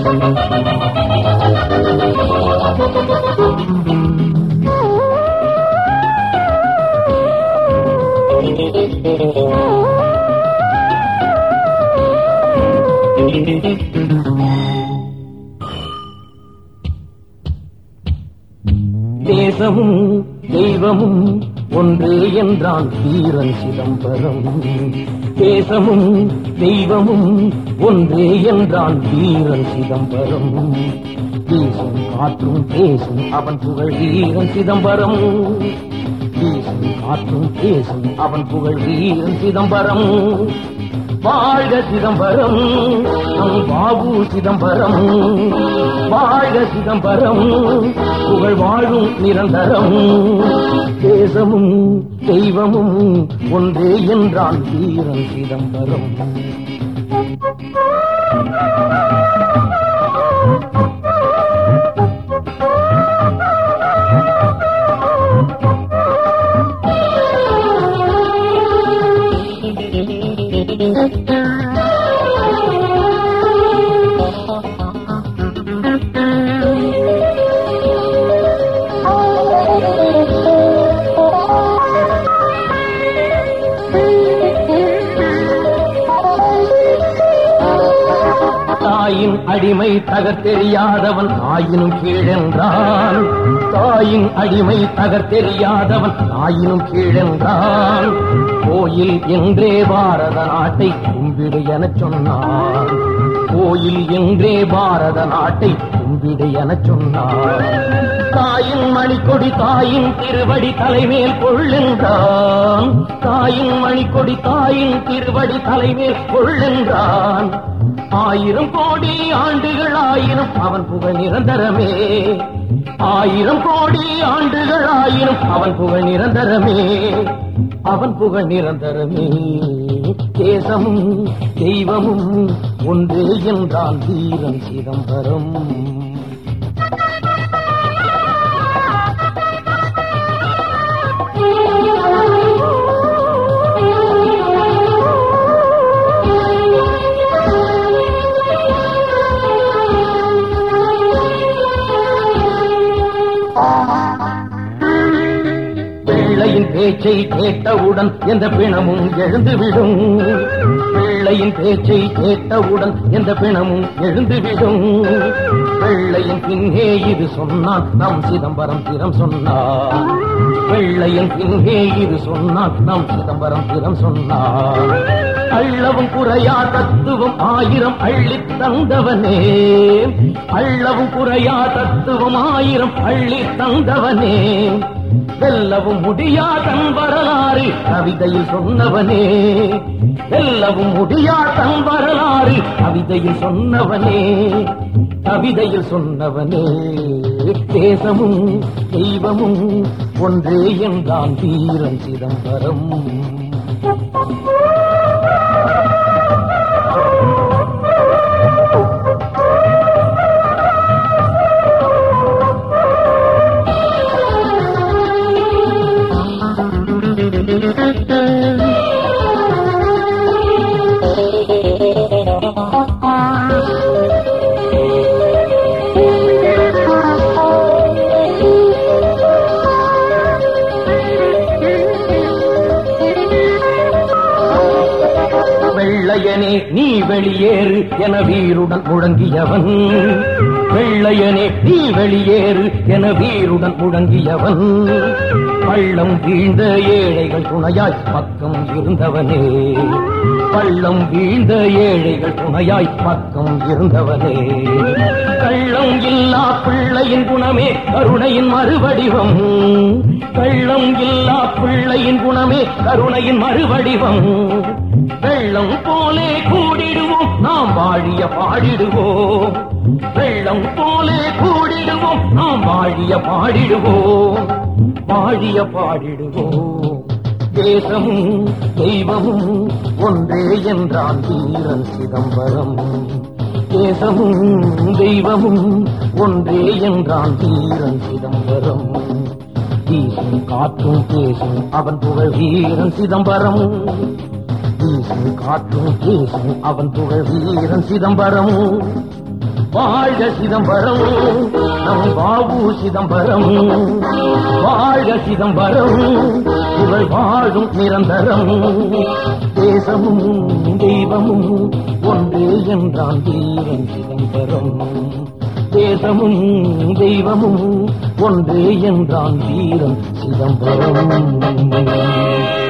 தேசமும் தெய்வமும் ஒன்று என்றான் வீரன் சிதம்பரம் தேசமும் தெய்வமும் ஒன்று என்றான் வீரன் சிதம்பரம் வீசும் காற்றும் பேசும் அவன் புகழ் வீரன் சிதம்பரம் வீசும் காற்றும் பேசும் அவன் புகழ் வீரன் சிதம்பரம் வாழ்க சிதம்பரம் நம் பாபு சிதம்பரம் வாழ்க சிதம்பரம் புகழ் வாழும் நிரந்தரம் தேசமும் தெய்வமும் ஒன்றே என்றான் வீரன் சிதம்பரம் தாயின் அடிமை தகத்தெரியாதவன் தாயினும் கீழென்றான் தாயின் அடிமை தகத்தெரியாதவன் தாயினும் கீழென்றான் கோயில் என்றே பாரத நாட்டை கும்பிடு எனச் சொன்னான் கோயில் என்றே பாரத நாட்டை கும்பிடு எனச் சொன்னான் தாயின் மணிக்கொடி தாயின் திருவடி தலைமேல் கொள்ளென்றான் தாயின் மணிக்கொடி தாயின் திருவடி தலைமேல் கொள்ளென்றான் ஆயிரம் கோடி ஆண்டுகள் ஆயிரம் அவன் புகழ் நிரந்தரமே ஆயிரம் கோடி ஆண்டுகள் ஆயிரம் அவன் புகழ் நிரந்தரமே அவன் புகழ் நிரந்தரமே தேசமும் தெய்வமும் ஒன்றே என்றான் வீரன் சிதம்பரம் பிள்ளையின் பேச்சை கேட்டவுடன் எந்த பிணமும் எழுந்துவிடும் பிள்ளையின் பேச்சை கேட்டவுடன் எந்த பிணமும் எழுந்துவிடும் பிள்ளையின் பின்னே இது சொன்னான் நம் சிதம்பரம் திறம் சொன்னான் பிள்ளையின் பின்னே இது சொன்னான் நம் சிதம்பரம் திறம் சொன்னான் அள்ளவும் குறையா தத்துவம் ஆயிரம் அள்ளித் தந்தவனே அள்ளவும் குறையா தத்துவம் ஆயிரம் அள்ளித் தந்தவனே வெல்லவும் முடியா தன் வரலாறு கவிதையில் சொன்னவனே வெல்லவும் முடியா தன் வரலாறு கவிதையில் சொன்னவனே கவிதையில் சொன்னவனே தேசமும் தெய்வமும் ஒன்றே என்றான் வீரன் சிதம்பரம் வெள்ளையனே நீ வெளியேறு என வீருடன் முழங்கியவன் வெள்ளையனே நீ வெளியேறு என வீருடன் முழங்கியவன் பள்ளம் வீழ்ந்த ஏழைகள் துணையாய் பக்கம் இருந்தவனே பள்ளம் வீழ்ந்த ஏழைகள் துணையாய் பக்கம் இருந்தவனே கள்ளம் இல்லா பிள்ளையின் குணமே கருணையின் மறுவடிவம் கள்ளம் இல்லா பிள்ளையின் குணமே கருணையின் மறுவடிவம் வெள்ளம் போலே கூடிடுவோம் நாம் வாழிய பாடிடுவோம் வெள்ளம் போலே கூடிடுவோம் நாம் வாழிய பாடிடுவோம் வாழிய பாடிடுவோம் தேசமும் தெய்வமும் ஒன்றே என்றான் வீரன் சிதம்பரம் தேசமும் தெய்வமும் ஒன்றே என்றான் வீரன் சிதம்பரம் வீசும் காற்றும் பேசும் அவன் புகழ் வீரன் சிதம்பரம் வீசும் காற்றும் பேசும் அவன் புகழ் வீரன் சிதம்பரம் வாழ்க சிதம்பரம் நம் பாபு சிதம்பரம் வாழ்க சிதம்பரம் இவள் வாழும் நிரந்தரம் தேசமும் தெய்வமும் ஒன்றே என்றான் தீரன் சிதம்பரம் தேசமும் தெய்வமும் ஒன்றே என்றான் வீரன் சிதம்பரம்